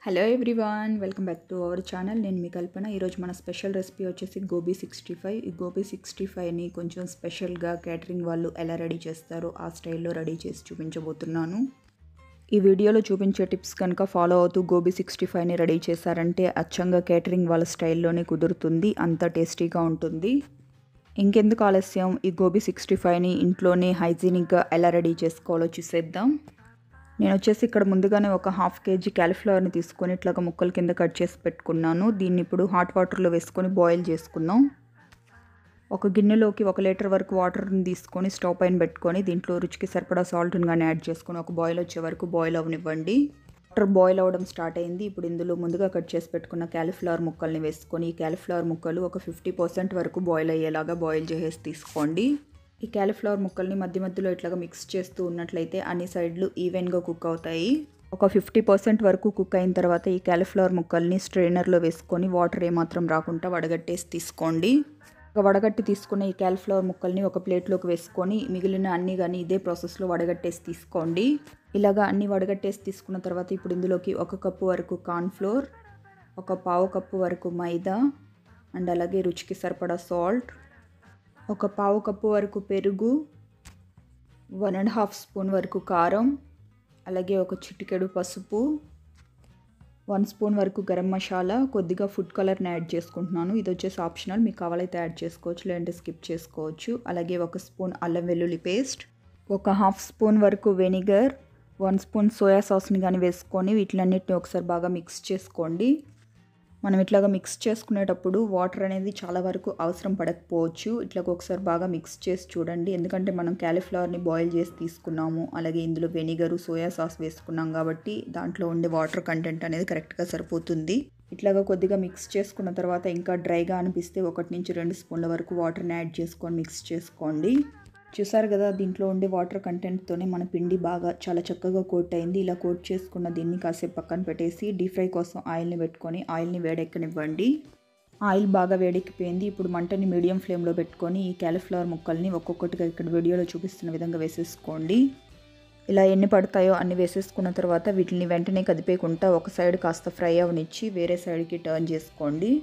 hello everyone welcome back to our channel నేను మీ కల్పన ఈరోజు మన స్పెషల్ రెసిపీ వచ్చేసి గోబీ సిక్స్టీ ఫైవ్ ఈ గోబీ సిక్స్టీ ఫైవ్ని కొంచెం స్పెషల్గా క్యాటరింగ్ వాళ్ళు ఎలా రెడీ చేస్తారో ఆ స్టైల్లో రెడీ చేసి చూపించబోతున్నాను ఈ వీడియోలో చూపించే టిప్స్ కనుక ఫాలో అవుతూ గోబీ సిక్స్టీ ఫైవ్ని రెడీ చేశారంటే అచ్చంగా క్యాటరింగ్ వాళ్ళ స్టైల్లోనే కుదురుతుంది అంత టేస్టీగా ఉంటుంది ఇంకెందుకు ఆలస్యం ఈ గోబీ సిక్స్టీ ఫైవ్ని ఇంట్లోనే హైజీనిక్గా ఎలా రెడీ చేసుకోవాలో చూసేద్దాం నేను వచ్చేసి ఇక్కడ ముందుగానే ఒక హాఫ్ కేజీ క్యాలీఫ్లవర్ని తీసుకొని ఇట్లాగా ముక్కల కింద కట్ చేసి పెట్టుకున్నాను దీన్ని ఇప్పుడు హాట్ వాటర్లో వేసుకొని బాయిల్ చేసుకుందాం ఒక గిన్నెలోకి ఒక లీటర్ వరకు వాటర్ని తీసుకొని స్టవ్ పైన పెట్టుకొని దీంట్లో రుచికి సరిపడా సాల్ట్ని కానీ యాడ్ చేసుకొని ఒక బాయిల్ వచ్చే వరకు బాయిల్ అవనివ్వండి వాటర్ బాయిల్ అవ్వడం స్టార్ట్ అయింది ఇప్పుడు ఇందులో ముందుగా కట్ చేసి పెట్టుకున్న క్యాలీఫ్లవర్ ముక్కల్ని వేసుకొని ఈ క్యాలీఫ్లవర్ ముక్కలు ఒక ఫిఫ్టీ పర్సెంట్ వరకు బాయిల్ అయ్యేలాగా బాయిల్ చేసేసి తీసుకోండి ఈ క్యాలీఫ్లవర్ ముక్కల్ని మధ్య మధ్యలో ఇట్లాగా మిక్స్ చేస్తూ ఉన్నట్లయితే అన్ని సైడ్లు ఈవెన్గా కుక్ అవుతాయి ఒక ఫిఫ్టీ పర్సెంట్ వరకు కుక్ అయిన తర్వాత ఈ క్యాలీఫ్లవర్ ముక్కల్ని స్ట్రైనర్లో వేసుకొని వాటర్ ఏమాత్రం రాకుండా వడగట్టేసి తీసుకోండి ఒక వడగట్టి తీసుకున్న ఈ క్యాలీఫ్లవర్ ముక్కల్ని ఒక ప్లేట్లోకి వేసుకొని మిగిలిన అన్ని కానీ ఇదే ప్రాసెస్లో వడగట్టేసి తీసుకోండి ఇలాగా అన్ని వడగట్టేసి తీసుకున్న తర్వాత ఇప్పుడు ఇందులోకి ఒక కప్పు వరకు కార్న్ఫ్లోర్ ఒక పావు కప్పు వరకు మైదా అండ్ అలాగే రుచికి సరిపడా సాల్ట్ ఒక పావు కప్పు వరకు పెరుగు వన్ అండ్ హాఫ్ స్పూన్ వరకు కారం అలాగే ఒక చిటికెడు పసుపు వన్ స్పూన్ వరకు గరం మసాలా కొద్దిగా ఫుడ్ కలర్ని యాడ్ చేసుకుంటున్నాను ఇది వచ్చేసి ఆప్షనల్ మీకు కావాలైతే యాడ్ చేసుకోవచ్చు లేదంటే స్కిప్ చేసుకోవచ్చు అలాగే ఒక స్పూన్ అల్లం వెల్లుల్లి పేస్ట్ ఒక హాఫ్ స్పూన్ వరకు వెనిగర్ వన్ స్పూన్ సోయా సాస్ని కానీ వేసుకొని వీటిలన్నిటిని ఒకసారి బాగా మిక్స్ చేసుకోండి మనం ఇట్లాగా మిక్స్ చేసుకునేటప్పుడు వాటర్ అనేది చాలా వరకు అవసరం పడకపోవచ్చు ఇట్లాగ ఒకసారి బాగా మిక్స్ చేసి చూడండి ఎందుకంటే మనం క్యాలీఫ్లవర్ని బాయిల్ చేసి తీసుకున్నాము అలాగే ఇందులో వెనిగరు సోయా సాస్ వేసుకున్నాం కాబట్టి దాంట్లో ఉండే వాటర్ కంటెంట్ అనేది కరెక్ట్గా సరిపోతుంది ఇట్లాగా కొద్దిగా మిక్స్ చేసుకున్న తర్వాత ఇంకా డ్రైగా అనిపిస్తే ఒకటి నుంచి రెండు స్పూన్ల వరకు వాటర్ని యాడ్ చేసుకొని మిక్స్ చేసుకోండి చూసారు కదా దీంట్లో ఉండే వాటర్ కంటెంట్తోనే మన పిండి బాగా చాలా చక్కగా కోట్ అయింది ఇలా కోట్ చేసుకున్న దీన్ని కాసేపు పక్కన పెట్టేసి డీప్ ఫ్రై కోసం ఆయిల్ని పెట్టుకొని ఆయిల్ని వేడెక్కనివ్వండి ఆయిల్ బాగా వేడెక్కిపోయింది ఇప్పుడు మంటని మీడియం ఫ్లేమ్లో పెట్టుకొని ఈ క్యాలీఫ్లవర్ ముక్కల్ని ఒక్కొక్కటిగా ఇక్కడ వీడియోలో చూపిస్తున్న విధంగా వేసేసుకోండి ఇలా ఎన్ని పడతాయో అన్ని వేసేసుకున్న తర్వాత వీటిని వెంటనే కదిపేయకుండా ఒక సైడ్ కాస్త ఫ్రై అవనిచ్చి వేరే సైడ్కి టర్న్ చేసుకోండి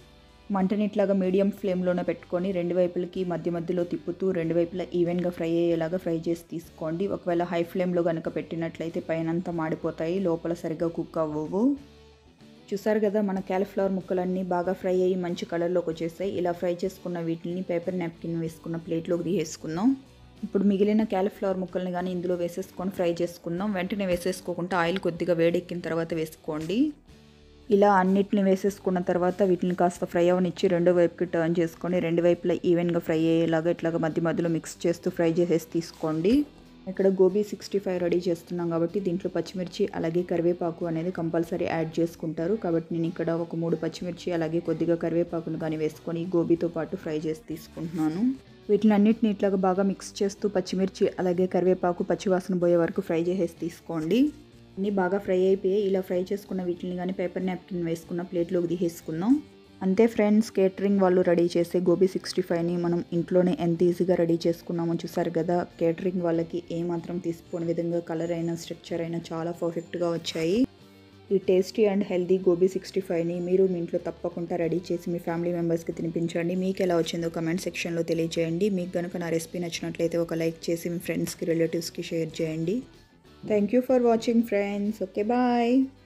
మంటని ఇట్లాగా మీడియం ఫ్లేమ్లోనే పెట్టుకొని రెండు వైపులకి మధ్య మధ్యలో తిప్పుతూ రెండు వైపులా ఈవెన్గా ఫ్రై అయ్యేలాగా ఫ్రై చేసి తీసుకోండి ఒకవేళ హై ఫ్లేమ్లో కనుక పెట్టినట్లయితే పైనంతా మాడిపోతాయి లోపల సరిగ్గా కుక్ అవ్వవు చూసారు కదా మన క్యాలీఫ్లవర్ ముక్కలన్నీ బాగా ఫ్రై అయ్యి మంచి కలర్లోకి వచ్చేసాయి ఇలా ఫ్రై చేసుకున్న వీటిని పేపర్ నాప్కిన్ వేసుకున్న ప్లేట్లోకి తీసేసుకుందాం ఇప్పుడు మిగిలిన క్యాలీఫ్లవర్ ముక్కల్ని కానీ ఇందులో వేసేసుకొని ఫ్రై చేసుకుందాం వెంటనే వేసేసుకోకుండా ఆయిల్ కొద్దిగా వేడెక్కిన తర్వాత వేసుకోండి ఇలా అన్నిటిని వేసేసుకున్న తర్వాత వీటిని కాస్త ఫ్రై అవనిచ్చి రెండో వైపుకి టర్న్ చేసుకొని రెండు వైపులా ఈవెన్గా ఫ్రై అయ్యేలాగా ఇట్లాగా మధ్య మధ్యలో మిక్స్ చేస్తూ ఫ్రై చేసేసి తీసుకోండి ఇక్కడ గోబీ సిక్స్టీ ఫైవ్ రెడీ చేస్తున్నాం కాబట్టి దీంట్లో పచ్చిమిర్చి అలాగే కరివేపాకు అనేది కంపల్సరీ యాడ్ చేసుకుంటారు కాబట్టి నేను ఇక్కడ ఒక మూడు పచ్చిమిర్చి అలాగే కొద్దిగా కరివేపాకును కానీ వేసుకొని గోబీతో పాటు ఫ్రై చేసి తీసుకుంటున్నాను వీటిని అన్నిటిని ఇట్లాగా బాగా మిక్స్ చేస్తూ పచ్చిమిర్చి అలాగే కరివేపాకు పచ్చివాసన పోయే వరకు ఫ్రై చేసేసి తీసుకోండి అన్నీ బాగా ఫ్రై అయిపోయాయి ఇలా ఫ్రై చేసుకున్న వీటిని కానీ పేపర్ నాప్కిన్ వేసుకున్న ప్లేట్లోకి తీసేసుకుందాం అంతే ఫ్రెండ్స్ కేటరింగ్ వాళ్ళు రెడీ చేసే గోబీ సిక్స్టీ ఫైవ్ని మనం ఇంట్లోనే ఎంత ఈజీగా రెడీ చేసుకున్నామో చూసారు కదా కేటరింగ్ వాళ్ళకి ఏమాత్రం తీసుకోని విధంగా కలర్ అయినా స్ట్రక్చర్ అయినా చాలా పర్ఫెక్ట్గా వచ్చాయి ఈ tasty and healthy gobi sixty ఫైవ్ని మీరు మీ ఇంట్లో తప్పకుండా రెడీ చేసి మీ ఫ్యామిలీ మెంబర్స్కి తినిపించండి మీకు ఎలా వచ్చిందో కమెంట్ సెక్షన్లో తెలియజేయండి మీకు కనుక నా రెసిపీ నచ్చినట్లయితే ఒక లైక్ చేసి మీ ఫ్రెండ్స్కి రిలేటివ్స్కి షేర్ చేయండి thank you for watching friends okay bye